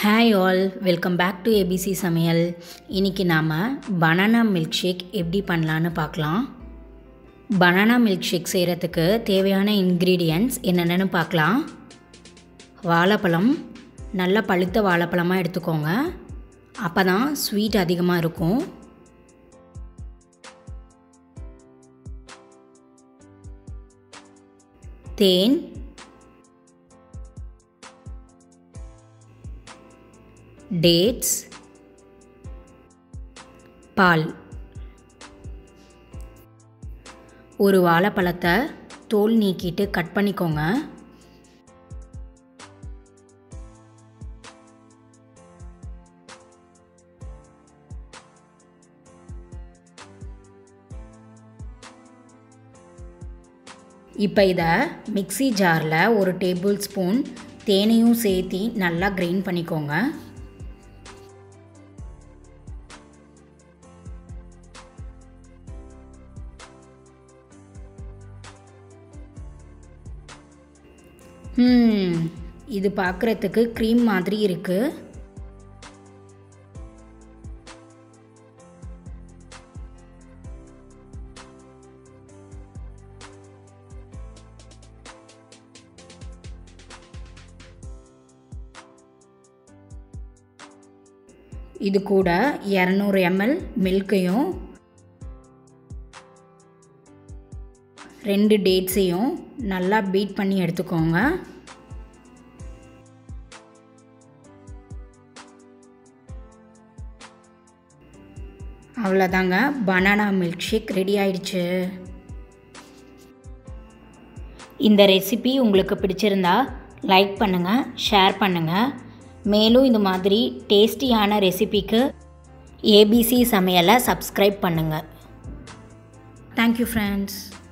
hi all welcome back to ABC சமையல் இன்றைக்கி நாம் பனானா மில்க் ஷேக் எப்படி பண்ணலான்னு பார்க்கலாம் பனானா மில்க் ஷேக் செய்கிறதுக்கு தேவையான இன்க்ரீடியன்ட்ஸ் என்னென்னு பார்க்கலாம் வாழைப்பழம் நல்ல பழுத்த வாழைப்பழமாக எடுத்துக்கோங்க அப்போ தான் ஸ்வீட் அதிகமாக இருக்கும் தேன் டேட்ஸ் பால் ஒரு வாழைப்பழத்தை தோல் நீக்கிட்டு கட் பண்ணிக்கோங்க இப்போ இதை மிக்ஸி ஜாரில் ஒரு டேபிள் ஸ்பூன் தேனையும் சேர்த்தி நல்லா கிரைண்ட் பண்ணிக்கோங்க ம் இது பார்க்குறதுக்கு க்ரீம் மாதிரி இருக்குது இது கூட இரநூறு எம்எல் மில்கையும் ரெண்டு டேட்ஸையும் நல்லா பீட் பண்ணி எடுத்துக்கோங்க அவ்வளோதாங்க பனானா மில்க் ஷேக் ரெடி ஆயிடுச்சு இந்த ரெசிபி உங்களுக்கு பிடிச்சிருந்தா லைக் பண்ணுங்கள் ஷேர் பண்ணுங்கள் மேலும் இந்த மாதிரி டேஸ்டியான ரெசிபிக்கு ஏபிசி சமையலை சப்ஸ்கிரைப் பண்ணுங்கள் தேங்க்யூ ஃப்ரெண்ட்ஸ்